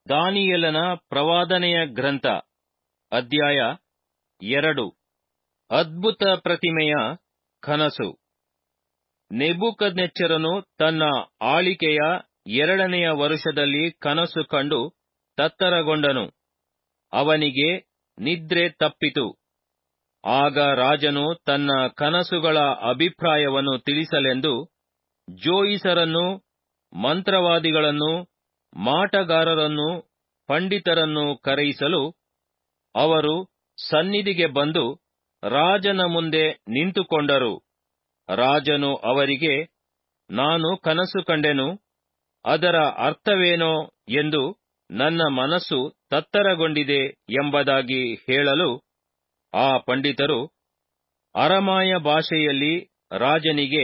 ದಾನಿಯೇಲನ ಪ್ರವಾದನೆಯ ಗ್ರಂಥ ಅಧ್ಯಾಯ ಎರಡು ಅದ್ಭುತ ಪ್ರತಿಮೆಯ ಕನಸು ನೆಬೂಕದ್ನೆಚ್ಚರನು ತನ್ನ ಆಳಿಕೆಯ ಎರಡನೆಯ ವರುಷದಲ್ಲಿ ಕನಸು ಕಂಡು ತತ್ತರಗೊಂಡನು ಅವನಿಗೆ ನಿದ್ರೆ ತಪ್ಪಿತು ಆಗ ರಾಜನು ತನ್ನ ಕನಸುಗಳ ಅಭಿಪ್ರಾಯವನ್ನು ತಿಳಿಸಲೆಂದು ಜೋಯಿಸರನ್ನು ಮಂತ್ರವಾದಿಗಳನ್ನು ಮಾಟಗಾರರನ್ನು ಪಂಡಿತರನ್ನು ಕರೆಯಿಸಲು ಅವರು ಸನ್ನಿಧಿಗೆ ಬಂದು ರಾಜನ ಮುಂದೆ ನಿಂತುಕೊಂಡರು ರಾಜನು ಅವರಿಗೆ ನಾನು ಕನಸು ಕಂಡೆನು ಅದರ ಅರ್ಥವೇನೋ ಎಂದು ನನ್ನ ಮನಸ್ಸು ತತ್ತರಗೊಂಡಿದೆ ಎಂಬುದಾಗಿ ಹೇಳಲು ಆ ಪಂಡಿತರು ಅರಮಾಯ ಭಾಷೆಯಲ್ಲಿ ರಾಜನಿಗೆ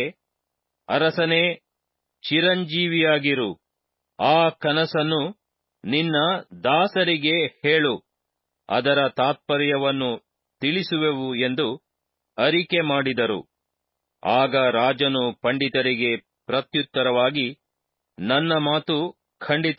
ಅರಸನೇ ಚಿರಂಜೀವಿಯಾಗಿರು ಆ ಕನಸನ್ನು ನಿನ್ನ ದಾಸರಿಗೆ ಹೇಳು ಅದರ ತಾತ್ಪರ್ಯವನ್ನು ತಿಳಿಸುವೆವು ಎಂದು ಅರಿಕೆ ಮಾಡಿದರು ಆಗ ರಾಜನು ಪಂಡಿತರಿಗೆ ಪ್ರತ್ಯುತ್ತರವಾಗಿ ನನ್ನ ಮಾತು ಖಂಡಿತ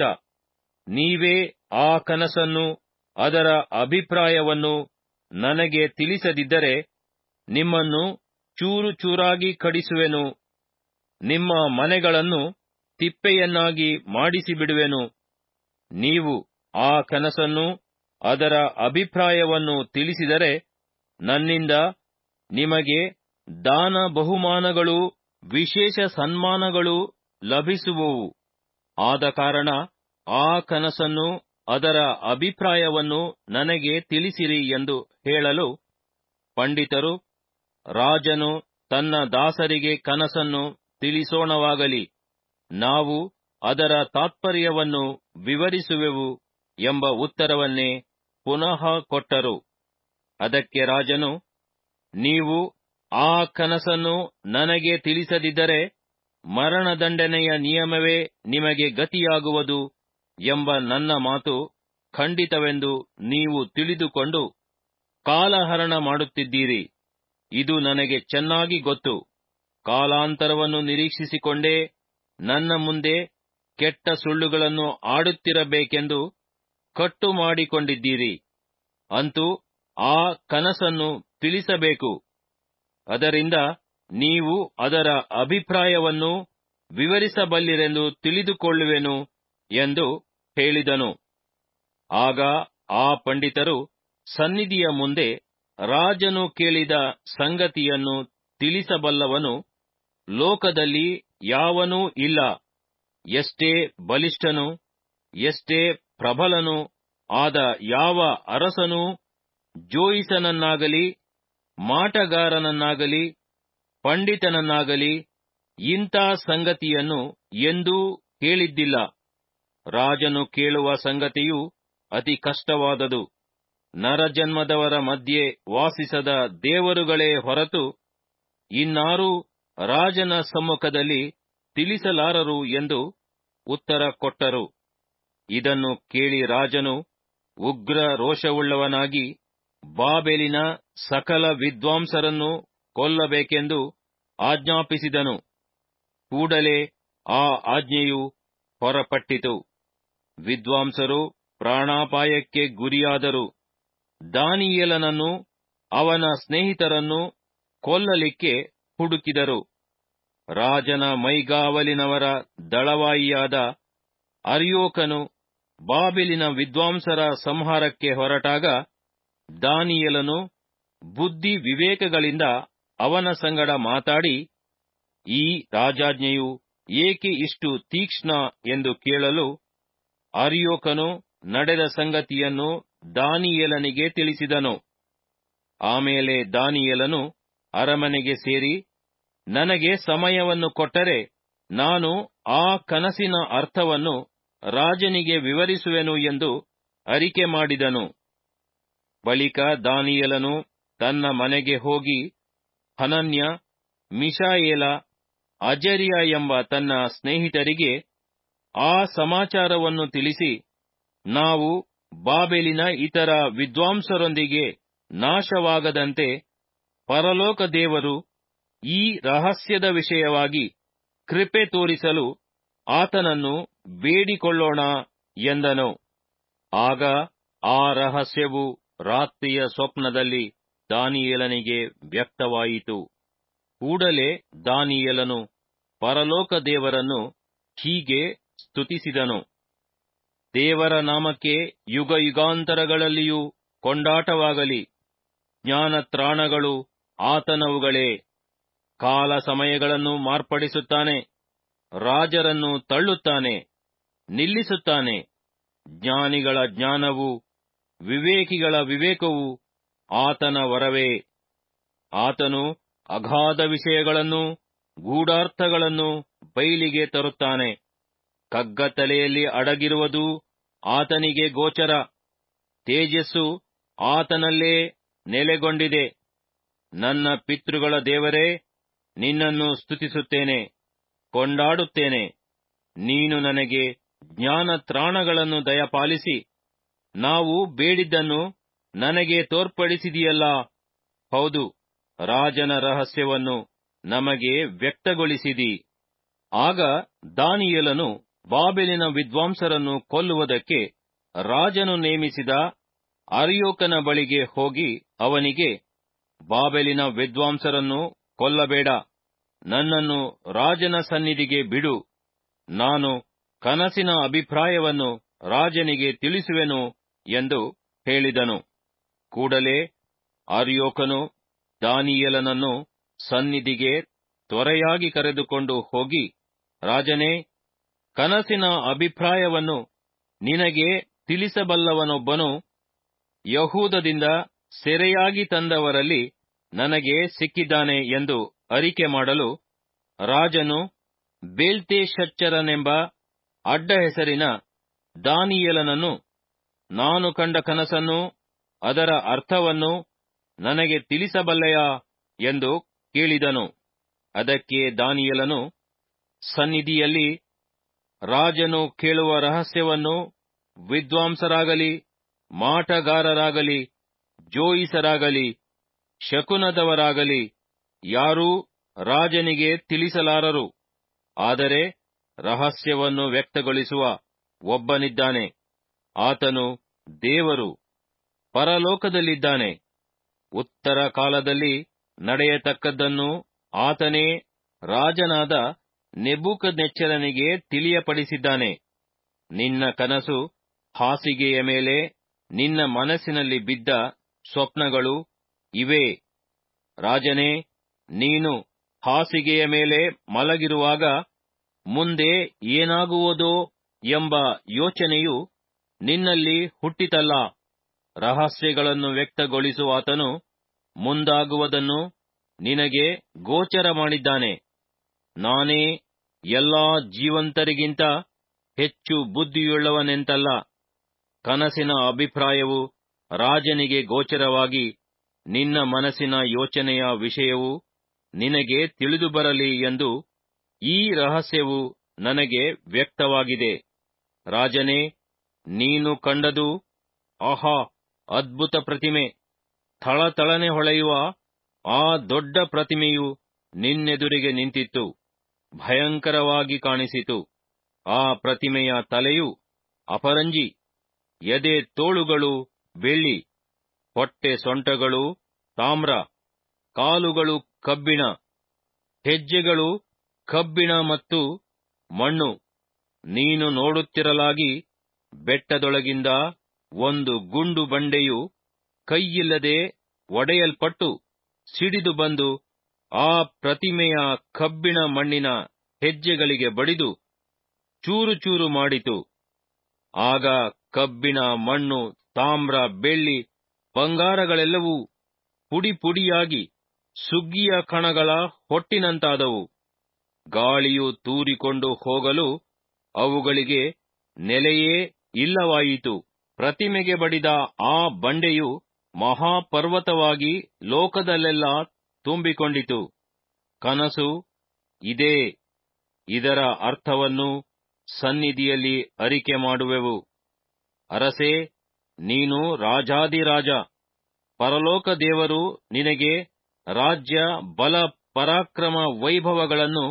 ನೀವೇ ಆ ಕನಸನ್ನು ಅದರ ಅಭಿಪ್ರಾಯವನ್ನು ನನಗೆ ತಿಳಿಸದಿದ್ದರೆ ನಿಮ್ಮನ್ನು ಚೂರು ಚೂರಾಗಿ ಕಡಿಸುವೆನು ನಿಮ್ಮ ಮನೆಗಳನ್ನು ತಿಪ್ಪೆಯನ್ನಾಗಿ ಮಾಡಿಸಿಬಿಡುವೆನು ನೀವು ಆ ಕನಸನ್ನು ಅದರ ಅಭಿಪ್ರಾಯವನ್ನು ತಿಳಿಸಿದರೆ ನನ್ನಿಂದ ನಿಮಗೆ ದಾನ ಬಹುಮಾನಗಳು ವಿಶೇಷ ಸನ್ಮಾನಗಳು ಲಭಿಸುವವು ಆದ ಕಾರಣ ಆ ಕನಸನ್ನು ಅದರ ಅಭಿಪ್ರಾಯವನ್ನು ನನಗೆ ತಿಳಿಸಿರಿ ಎಂದು ಹೇಳಲು ಪಂಡಿತರು ರಾಜನು ತನ್ನ ದಾಸರಿಗೆ ಕನಸನ್ನು ತಿಳಿಸೋಣವಾಗಲಿ ನಾವು ಅದರ ತಾತ್ಪರ್ಯವನ್ನು ವಿವರಿಸುವೆವು ಎಂಬ ಉತ್ತರವನ್ನೇ ಪುನಃ ಕೊಟ್ಟರು ಅದಕ್ಕೆ ರಾಜನು ನೀವು ಆ ಕನಸನ್ನು ನನಗೆ ತಿಳಿಸದಿದ್ದರೆ ಮರಣದಂಡನೆಯ ನಿಯಮವೇ ನಿಮಗೆ ಗತಿಯಾಗುವುದು ಎಂಬ ನನ್ನ ಮಾತು ಖಂಡಿತವೆಂದು ನೀವು ತಿಳಿದುಕೊಂಡು ಕಾಲಹರಣ ಮಾಡುತ್ತಿದ್ದೀರಿ ಇದು ನನಗೆ ಚೆನ್ನಾಗಿ ಗೊತ್ತು ಕಾಲಾಂತರವನ್ನು ನಿರೀಕ್ಷಿಸಿಕೊಂಡೇ ನನ್ನ ಮುಂದೆ ಕೆಟ್ಟ ಸುಳ್ಳುಗಳನ್ನು ಆಡುತ್ತಿರಬೇಕೆಂದು ಕಟ್ಟು ಮಾಡಿಕೊಂಡಿದ್ದೀರಿ ಅಂತೂ ಆ ಕನಸನ್ನು ತಿಳಿಸಬೇಕು ಅದರಿಂದ ನೀವು ಅದರ ಅಭಿಪ್ರಾಯವನ್ನು ವಿವರಿಸಬಲ್ಲಿರೆಂದು ತಿಳಿದುಕೊಳ್ಳುವೆನು ಎಂದು ಹೇಳಿದನು ಆಗ ಆ ಪಂಡಿತರು ಸನ್ನಿಧಿಯ ಮುಂದೆ ರಾಜನು ಕೇಳಿದ ಸಂಗತಿಯನ್ನು ತಿಳಿಸಬಲ್ಲವನು ಲೋಕದಲ್ಲಿ ಯಾವನೂ ಇಲ್ಲ ಎಷ್ಟೇ ಬಲಿಷ್ಠನು ಎಷ್ಟೇ ಪ್ರಬಲನು ಆದ ಯಾವ ಅರಸನೂ ಜೋಯಿಸನನ್ನಾಗಲಿ ಮಾಟಗಾರನನ್ನಾಗಲಿ ಪಂಡಿತನನ್ನಾಗಲಿ ಇಂಥ ಸಂಗತಿಯನ್ನು ಎಂದೂ ಕೇಳಿದ್ದಿಲ್ಲ ರಾಜನು ಕೇಳುವ ಸಂಗತಿಯು ಅತಿ ಕಷ್ಟವಾದದು ನರಜನ್ಮದವರ ಮಧ್ಯೆ ವಾಸಿಸದ ದೇವರುಗಳೇ ಹೊರತು ಇನ್ನಾರೂ ರಾಜನ ಸಮ್ಮುಖದಲ್ಲಿ ತಿಳಿಸಲಾರರು ಎಂದು ಉತ್ತರ ಕೊಟ್ಟರು ಇದನ್ನು ಕೇಳಿ ರಾಜನು ಉಗ್ರ ರೋಷವುಳ್ಳವನಾಗಿ ಬಾಬೆಲಿನ ಸಕಲ ವಿದ್ವಾಂಸರನ್ನು ಕೊಲ್ಲಬೇಕೆಂದು ಆಜ್ಞಾಪಿಸಿದನು ಕೂಡಲೇ ಆ ಆಜ್ಞೆಯು ಹೊರಪಟ್ಟಿತು ವಿದ್ವಾಂಸರು ಪ್ರಾಣಾಪಾಯಕ್ಕೆ ಗುರಿಯಾದರು ದಾನಿಯೇಲನನ್ನು ಅವನ ಸ್ನೇಹಿತರನ್ನು ಕೊಲ್ಲಲಿಕ್ಕೆ ಹುಡುಕಿದರು ರಾಜನ ಮೈಗಾವಲಿನವರ ದಳವಾಯಿಯಾದ ಅರ್ಯೋಕನು ಬಾಬಿಲಿನ ವಿದ್ವಾಂಸರ ಸಂಹಾರಕ್ಕೆ ಹೊರಟಾಗ ದಾನಿಯೇಲನು ಬುದ್ಧಿ ವಿವೇಕಗಳಿಂದ ಅವನ ಸಂಗಡ ಮಾತಾಡಿ ಈ ರಾಜಾಜ್ಞೆಯು ಏಕೆ ಇಷ್ಟು ತೀಕ್ಷ್ಣ ಎಂದು ಕೇಳಲು ಅರ್ಯೋಕನು ನಡೆದ ಸಂಗತಿಯನ್ನು ದಾನಿಯೇಲನಿಗೆ ತಿಳಿಸಿದನು ಆಮೇಲೆ ದಾನಿಯೇಲನು ಅರಮನೆಗೆ ಸೇರಿ ನನಗೆ ಸಮಯವನ್ನು ಕೊಟ್ಟರೆ ನಾನು ಆ ಕನಸಿನ ಅರ್ಥವನ್ನು ರಾಜನಿಗೆ ವಿವರಿಸುವೆನು ಎಂದು ಅರಿಕೆ ಮಾಡಿದನು ಬಳಿಕ ದಾನಿಯೇಲನು ತನ್ನ ಮನೆಗೆ ಹೋಗಿ ಹನನ್ಯ ಮಿಶಾಯೇಲ ಅಜರ್ಯ ಎಂಬ ತನ್ನ ಸ್ನೇಹಿತರಿಗೆ ಆ ಸಮಾಚಾರವನ್ನು ತಿಳಿಸಿ ನಾವು ಬಾಬೆಲಿನ ಇತರ ವಿದ್ವಾಂಸರೊಂದಿಗೆ ನಾಶವಾಗದಂತೆ ಪರಲೋಕ ದೇವರು ಈ ರಹಸ್ಯದ ವಿಷಯವಾಗಿ ಕೃಪೆ ತೋರಿಸಲು ಆತನನ್ನು ಬೇಡಿಕೊಳ್ಳೋಣ ಎಂದನು ಆಗ ಆ ರಹಸ್ಯವು ರಾತ್ರಿಯ ಸ್ವಪ್ನದಲ್ಲಿ ದಾನಿಯೇಲನಿಗೆ ವ್ಯಕ್ತವಾಯಿತು ಕೂಡಲೇ ದಾನಿಯೇಲನು ಪರಲೋಕ ದೇವರನ್ನು ಹೀಗೆ ಸ್ತುತಿಸಿದನು ದೇವರ ನಾಮಕ್ಕೆ ಯುಗ ಯುಗಾಂತರಗಳಲ್ಲಿಯೂ ಕೊಂಡಾಟವಾಗಲಿ ಜ್ಞಾನತ್ರಾಣಗಳು ಆತನವುಗಳೇ ಕಾಲ ಸಮಯಗಳನ್ನು ಮಾರ್ಪಡಿಸುತ್ತಾನೆ ರಾಜರನ್ನು ತಳ್ಳುತ್ತಾನೆ ನಿಲ್ಲಿಸುತ್ತಾನೆ ಜ್ಞಾನಿಗಳ ಜ್ಞಾನವು ವಿವೇಕಿಗಳ ವಿವೇಕವು ಆತನ ವರವೇ ಆತನು ಅಗಾಧ ವಿಷಯಗಳನ್ನು ಗೂಢಾರ್ಥಗಳನ್ನು ಬಯಲಿಗೆ ತರುತ್ತಾನೆ ಕಗ್ಗತ್ತಲೆಯಲ್ಲಿ ಅಡಗಿರುವುದು ಆತನಿಗೆ ಗೋಚರ ತೇಜಸ್ಸು ಆತನಲ್ಲೇ ನೆಲೆಗೊಂಡಿದೆ ನನ್ನ ಪಿತೃಗಳ ದೇವರೇ ನಿನ್ನನ್ನು ಸ್ತುತಿಸುತ್ತೇನೆ ಕೊಂಡಾಡುತ್ತೇನೆ ನೀನು ನನಗೆ ಜ್ಞಾನತ್ರಾಣಗಳನ್ನು ದಯಪಾಲಿಸಿ ನಾವು ಬೇಡಿದ್ದನ್ನು ನನಗೆ ತೋರ್ಪಡಿಸಿದೆಯಲ್ಲ ಹೌದು ರಾಜನ ರಹಸ್ಯವನ್ನು ನಮಗೆ ವ್ಯಕ್ತಗೊಳಿಸಿದಿ ಆಗ ದಾನಿಯೇಲನು ಬಾಬೆಲಿನ ವಿದ್ವಾಂಸರನ್ನು ಕೊಲ್ಲುವುದಕ್ಕೆ ರಾಜನು ನೇಮಿಸಿದ ಅರಿಯೋಕನ ಬಳಿಗೆ ಹೋಗಿ ಅವನಿಗೆ ಬಾಬೆಲಿನ ವಿದ್ವಾಂಸರನ್ನು ಕೊಲ್ಲಬೇಡ ನನ್ನನ್ನು ರಾಜನ ಸನ್ನಿಧಿಗೆ ಬಿಡು ನಾನು ಕನಸಿನ ಅಭಿಪ್ರಾಯವನ್ನು ರಾಜನಿಗೆ ತಿಳಿಸುವೆನು ಎಂದು ಹೇಳಿದನು ಕೂಡಲೇ ಅರ್ಯೋಕನು ದಾನಿಯೇಲನನ್ನು ಸನ್ನಿಧಿಗೆ ತ್ವರೆಯಾಗಿ ಕರೆದುಕೊಂಡು ಹೋಗಿ ರಾಜನೇ ಕನಸಿನ ಅಭಿಪ್ರಾಯವನ್ನು ನಿನಗೆ ತಿಳಿಸಬಲ್ಲವನೊಬ್ಬನು ಯಹೂದದಿಂದ ಸೆರೆಯಾಗಿ ತಂದವರಲ್ಲಿ ನನಗೆ ಸಿಕ್ಕಿದ್ದಾನೆ ಎಂದು ಅರಿಕೆ ಮಾಡಲು ರಾಜನು ಬೇಲ್ತೇಶಚ್ಚರನೆಂಬ ಅಡ್ಡ ಹೆಸರಿನ ದಾನಿಯೇಲನನ್ನು ನಾನು ಕಂಡ ಕನಸನ್ನು ಅದರ ಅರ್ಥವನ್ನು ನನಗೆ ತಿಳಿಸಬಲ್ಲೆಯಾ ಎಂದು ಕೇಳಿದನು ಅದಕ್ಕೆ ದಾನಿಯೇಲನು ಸನ್ನಿಧಿಯಲ್ಲಿ ರಾಜನು ಕೇಳುವ ರಹಸ್ಯವನ್ನು ವಿದ್ವಾಂಸರಾಗಲಿ ಮಾಟಗಾರರಾಗಲಿ ಜೋಯಿಸರಾಗಲಿ ಶಕುನದವರಾಗಲಿ ಯಾರೂ ರಾಜನಿಗೆ ತಿಳಿಸಲಾರರು ಆದರೆ ರಹಸ್ಯವನ್ನು ವ್ಯಕ್ತಗೊಳಿಸುವ ಒಬ್ಬನಿದ್ದಾನೆ ಆತನು ದೇವರು ಪರಲೋಕದಲ್ಲಿದ್ದಾನೆ ಉತ್ತರ ಕಾಲದಲ್ಲಿ ನಡೆಯತಕ್ಕದ್ದನ್ನು ಆತನೇ ರಾಜನಾದ ನೆಬೂಕದ್ನೆಚ್ಚರನಿಗೆ ತಿಳಿಯಪಡಿಸಿದ್ದಾನೆ ನಿನ್ನ ಕನಸು ಹಾಸಿಗೆಯ ಮೇಲೆ ನಿನ್ನ ಮನಸ್ಸಿನಲ್ಲಿ ಬಿದ್ದ ಸ್ವಪ್ನಗಳು ಇವೇ ರಾಜನೇ ನೀನು ಹಾಸಿಗೆಯ ಮೇಲೆ ಮಲಗಿರುವಾಗ ಮುಂದೆ ಏನಾಗುವುದೋ ಎಂಬ ಯೋಚನೆಯು ನಿನ್ನಲ್ಲಿ ಹುಟ್ಟಿತಲ್ಲ ರಹಸ್ಯಗಳನ್ನು ವ್ಯಕ್ತಗೊಳಿಸುವಾತನು ಮುಂದಾಗುವುದನ್ನು ನಿನಗೆ ಗೋಚರ ಮಾಡಿದ್ದಾನೆ ನಾನೇ ಎಲ್ಲಾ ಜೀವಂತರಿಗಿಂತ ಹೆಚ್ಚು ಬುದ್ಧಿಯುಳ್ಳವನೆಂತಲ್ಲ ಕನಸಿನ ಅಭಿಪ್ರಾಯವು ರಾಜನಿಗೆ ಗೋಚರವಾಗಿ ನಿನ್ನ ಮನಸ್ಸಿನ ಯೋಚನೆಯ ವಿಷಯವು ನಿನಗೆ ತಿಳಿದು ಬರಲಿ ಎಂದು ಈ ರಹಸ್ಯವು ನನಗೆ ವ್ಯಕ್ತವಾಗಿದೆ ರಾಜನೇ ನೀನು ಕಂಡದು ಆಹಾ ಅದ್ಭುತ ಪ್ರತಿಮೆ ಥಳಥಳನೆ ಹೊಳೆಯುವ ಆ ದೊಡ್ಡ ಪ್ರತಿಮೆಯು ನಿನ್ನೆದುರಿಗೆ ನಿಂತಿತ್ತು ಭಯಂಕರವಾಗಿ ಕಾಣಿಸಿತು ಆ ಪ್ರತಿಮೆಯ ತಲೆಯು ಅಪರಂಜಿ ಎದೆ ತೋಳುಗಳು ಬೆಳ್ಳಿ ಹೊಟ್ಟೆ ಸೊಂಟಗಳು ತಾಮ್ರ ಕಾಲುಗಳು ಕಬ್ಬಿಣ ಹೆಜ್ಜೆಗಳು ಕಬ್ಬಿಣ ಮತ್ತು ಮಣ್ಣು ನೀನು ನೋಡುತ್ತಿರಲಾಗಿ ಬೆಟ್ಟದೊಳಗಿಂದ ಒಂದು ಗುಂಡು ಬಂಡೆಯು ಕೈಯಿಲ್ಲದೆ ಒಡೆಯಲ್ಪಟ್ಟು ಸಿಡಿದು ಬಂದು ಆ ಪ್ರತಿಮೆಯ ಕಬ್ಬಿಣ ಮಣ್ಣಿನ ಹೆಜ್ಜೆಗಳಿಗೆ ಬಡಿದು ಚೂರು ಚೂರು ಮಾಡಿತು ಆಗ ಕಬ್ಬಿಣ ಮಣ್ಣು ತಾಮ್ರ ಬೆಳ್ಳಿ ಬಂಗಾರಗಳೆಲ್ಲವೂ ಪುಡಿ ಪುಡಿಯಾಗಿ ಸುಗ್ಗಿಯ ಕಣಗಳ ಹೊಟ್ಟಿನಂತಾದವು ಗಾಳಿಯು ತೂರಿಕೊಂಡು ಹೋಗಲು ಅವುಗಳಿಗೆ ನೆಲೆಯೇ ಇಲ್ಲವಾಯಿತು ಪ್ರತಿಮೆಗೆ ಬಡಿದ ಆ ಬಂಡೆಯು ಮಹಾಪರ್ವತವಾಗಿ ಲೋಕದಲ್ಲೆಲ್ಲ ತುಂಬಿಕೊಂಡಿತು ಕನಸು ಇದೇ ಇದರ ಅರ್ಥವನ್ನು ಸನ್ನಿಧಿಯಲ್ಲಿ ಅರಿಕೆ ಮಾಡುವೆವು ಅರಸೇ ನೀನು ರಾಜಾದಿರಾಜ ಪರಲೋಕ ದೇವರು ನಿನಗೆ ರಾಜ್ಯ ಬಲ ಪರಾಕ್ರಮ ವೈಭವಗಳನ್ನು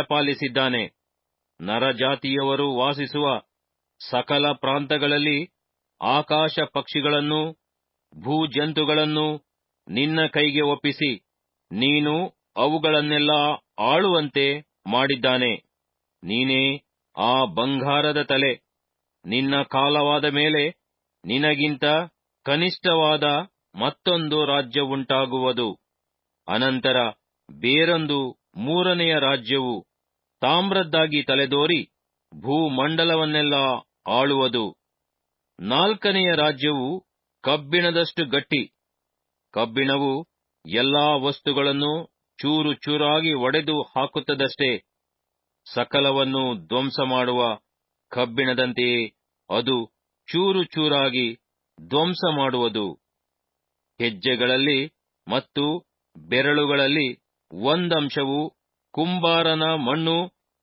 ದಯಪಾಲಿಸಿದ್ದಾನೆ ನರಜಾತಿಯವರು ವಾಸಿಸುವ ಸಕಲ ಪ್ರಾಂತಗಳಲ್ಲಿ ಆಕಾಶ ಪಕ್ಷಿಗಳನ್ನೂ ಭೂಜಂತುಗಳನ್ನೂ ನಿನ್ನ ಕೈಗೆ ಒಪ್ಪಿಸಿ ನೀನು ಅವುಗಳನ್ನೆಲ್ಲ ಆಳುವಂತೆ ಮಾಡಿದ್ದಾನೆ ನೀನೇ ಆ ಬಂಗಾರದ ತಲೆ ನಿನ್ನ ಕಾಲವಾದ ಮೇಲೆ ನಿನಗಿಂತ ಕನಿಷ್ಠವಾದ ಮತ್ತೊಂದು ರಾಜ್ಯವುಂಟಾಗುವುದು ಅನಂತರ ಬೇರೊಂದು ಮೂರನೆಯ ರಾಜ್ಯವು ತಾಮ್ರದ್ದಾಗಿ ತಲೆದೋರಿ ಭೂಮಂಡಲವನ್ನೆಲ್ಲ ಆಳುವುದು ನಾಲ್ಕನೆಯ ರಾಜ್ಯವು ಕಬ್ಬಿಣದಷ್ಟು ಗಟ್ಟಿ ಕಬ್ಬಿಣವು ಎಲ್ಲಾ ವಸ್ತುಗಳನ್ನು ಚೂರು ಚೂರಾಗಿ ಒಡೆದು ಹಾಕುತ್ತದಷ್ಟೇ ಸಕಲವನ್ನು ಧ್ವಂಸ ಮಾಡುವ ಕಬ್ಬಿಣದಂತೆಯೇ ಅದು ಚೂರು ಚೂರಾಗಿ ಧ್ವಂಸ ಮಾಡುವುದು ಹೆಜ್ಜೆಗಳಲ್ಲಿ ಮತ್ತು ಬೆರಳುಗಳಲ್ಲಿ ಒಂದಂಶವು ಕುಂಬಾರನ ಮಣ್ಣು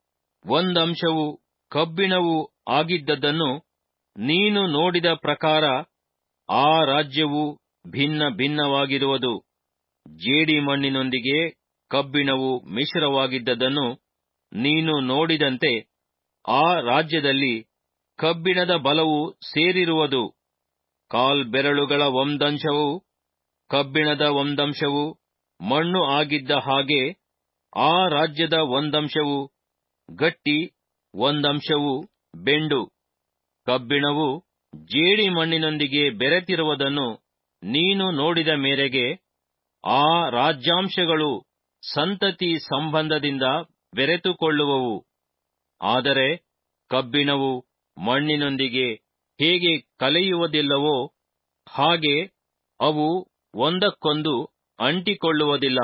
ಒಂದಂಶವು ಕಬ್ಬಿಣವು ಆಗಿದ್ದದನ್ನು ನೀನು ನೋಡಿದ ಪ್ರಕಾರ ಆ ರಾಜ್ಯವು ಭಿನ್ನ ಭಿನ್ನವಾಗಿರುವುದು ಜೇಡಿ ಮಣ್ಣಿನೊಂದಿಗೆ ಕಬ್ಬಿಣವು ಮಿಶ್ರವಾಗಿದ್ದದನ್ನು ನೀನು ನೋಡಿದಂತೆ ಆ ರಾಜ್ಯದಲ್ಲಿ ಕಬ್ಬಿಣದ ಬಲವು ಸೇರಿರುವುದು ಕಾಲ್ಬೆರಳುಗಳ ಒಂದಂಶವು ಕಬ್ಬಿಣದ ಒಂದಂಶವು ಮಣ್ಣು ಆಗಿದ್ದ ಹಾಗೆ ಆ ರಾಜ್ಯದ ಒಂದಂಶವು ಗಟ್ಟಿ ಒಂದಂಶವು ಬೆಂಡು ಕಬ್ಬಿಣವು ಜೇಡಿ ಮಣ್ಣಿನೊಂದಿಗೆ ಬೆರೆತಿರುವುದನ್ನು ನೀನು ನೋಡಿದ ಮೇರೆಗೆ ಆ ರಾಜ್ಯಾಂಶಗಳು ಸಂತತಿ ಸಂಬಂಧದಿಂದ ಬೆರೆತುಕೊಳ್ಳುವವು ಆದರೆ ಕಬ್ಬಿಣವು ಮಣ್ಣಿನೊಂದಿಗೆ ಹೇಗೆ ಕಲೆಯುವುದಿಲ್ಲವೋ ಹಾಗೆ ಅವು ಒಂದಕ್ಕೊಂದು ಅಂಟಿಕೊಳ್ಳುವುದಿಲ್ಲ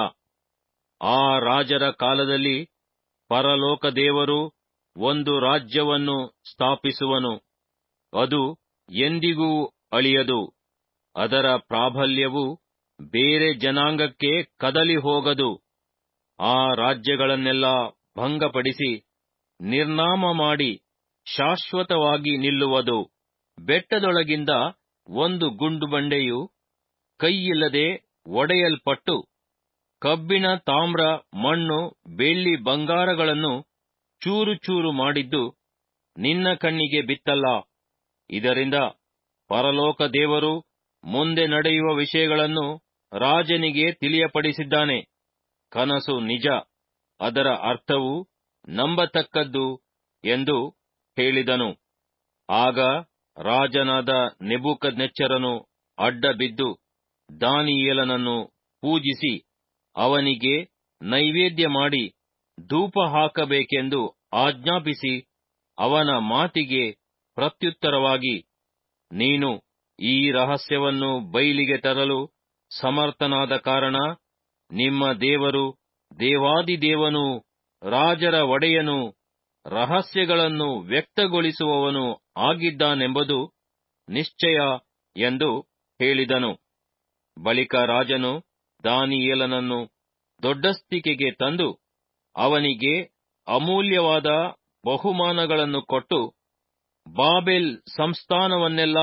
ಆ ರಾಜರ ಕಾಲದಲ್ಲಿ ಪರಲೋಕ ದೇವರು ಒಂದು ರಾಜ್ಯವನ್ನು ಸ್ಥಾಪಿಸುವನು ಅದು ಎಂದಿಗೂ ಅಳಿಯದು ಅದರ ಪ್ರಾಬಲ್ಯವು ಬೇರೆ ಜನಾಂಗಕ್ಕೆ ಕದಲಿ ಹೋಗದು ಆ ರಾಜ್ಯಗಳನ್ನೆಲ್ಲ ಭಂಗಪಡಿಸಿ ನಿರ್ನಾಮ ಮಾಡಿ ಶಾಶ್ವತವಾಗಿ ನಿಲ್ಲುವುದು ಬೆಟ್ಟದೊಳಗಿಂದ ಒಂದು ಗುಂಡು ಬಂಡೆಯು ಕೈಯಿಲ್ಲದೆ ಒಡೆಯಲ್ಪಟ್ಟು ಕಬ್ಬಿಣ ತಾಮ್ರ ಮಣ್ಣು ಬೆಳ್ಳಿ ಬಂಗಾರಗಳನ್ನು ಚೂರು ಚೂರು ಮಾಡಿದ್ದು ನಿನ್ನ ಕಣ್ಣಿಗೆ ಬಿತ್ತಲ್ಲ ಇದರಿಂದ ಪರಲೋಕ ದೇವರು ಮುಂದೆ ನಡೆಯುವ ವಿಷಯಗಳನ್ನು ರಾಜನಿಗೆ ತಿಳಿಯಪಡಿಸಿದ್ದಾನೆ ಕನಸು ನಿಜ ಅದರ ಅರ್ಥವು ನಂಬತಕ್ಕದ್ದು ಎಂದು ಹೇಳಿದನು ಆಗ ರಾಜನಾದ ನೆಬೂಕದ್ನೆಚ್ಚರನು ಅಡ್ಡ ಬಿದ್ದು ದಾನಿಯೇಲನನ್ನು ಪೂಜಿಸಿ ಅವನಿಗೆ ನೈವೇದ್ಯ ಮಾಡಿ ಧೂಪ ಹಾಕಬೇಕೆಂದು ಆಜ್ಞಾಪಿಸಿ ಅವನ ಮಾತಿಗೆ ಪ್ರತ್ಯುತ್ತರವಾಗಿ ನೀನು ಈ ರಹಸ್ಯವನ್ನು ಬೈಲಿಗೆ ತರಲು ಸಮರ್ಥನಾದ ಕಾರಣ ನಿಮ್ಮ ದೇವರು ದೇವಾದಿದೇವನೂ ರಾಜರ ಒಡೆಯನು ರಹಸ್ಯಗಳನ್ನು ವ್ಯಕ್ತಗೊಳಿಸುವವನು ಆಗಿದ್ದಾನೆಂಬುದು ನಿಶ್ಚಯ ಎಂದು ಹೇಳಿದನು ಬಳಿಕ ರಾಜನು ದಾನಿಯೇಲನನ್ನು ದೊಡ್ಡಸ್ತಿಕೆಗೆ ತಂದು ಅವನಿಗೆ ಅಮೂಲ್ಯವಾದ ಬಹುಮಾನಗಳನ್ನು ಕೊಟ್ಟು ಬಾಬೆಲ್ ಸಂಸ್ಥಾನವನ್ನೆಲ್ಲ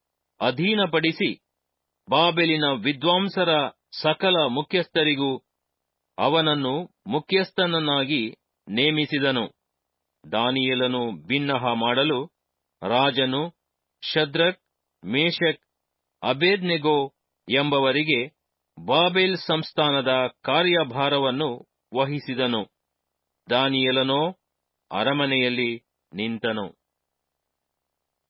ಅಧೀನಪಡಿಸಿ ಬಾಬೆಲಿನ ವಿದ್ವಾಂಸರ ಸಕಲ ಮುಖ್ಯಸ್ಥರಿಗೂ ಅವನನ್ನು ಮುಖ್ಯಸ್ಥನನ್ನಾಗಿ ನೇಮಿಸಿದನು ದಾನಿಯೇಲನು ಬಿನ್ನಹ ಮಾಡಲು ರಾಜನು ಶದ್ರಕ್ ಮೇಷಕ್ ಅಬೇದ್ನೆಗೋ ಎಂಬವರಿಗೆ ಬಾಬೆಲ್ ಸಂಸ್ಥಾನದ ಕಾರ್ಯಭಾರವನ್ನು ವಹಿಸಿದನು ದಾನಿಯೇಲನೋ ಅರಮನೆಯಲ್ಲಿ ನಿಂತನು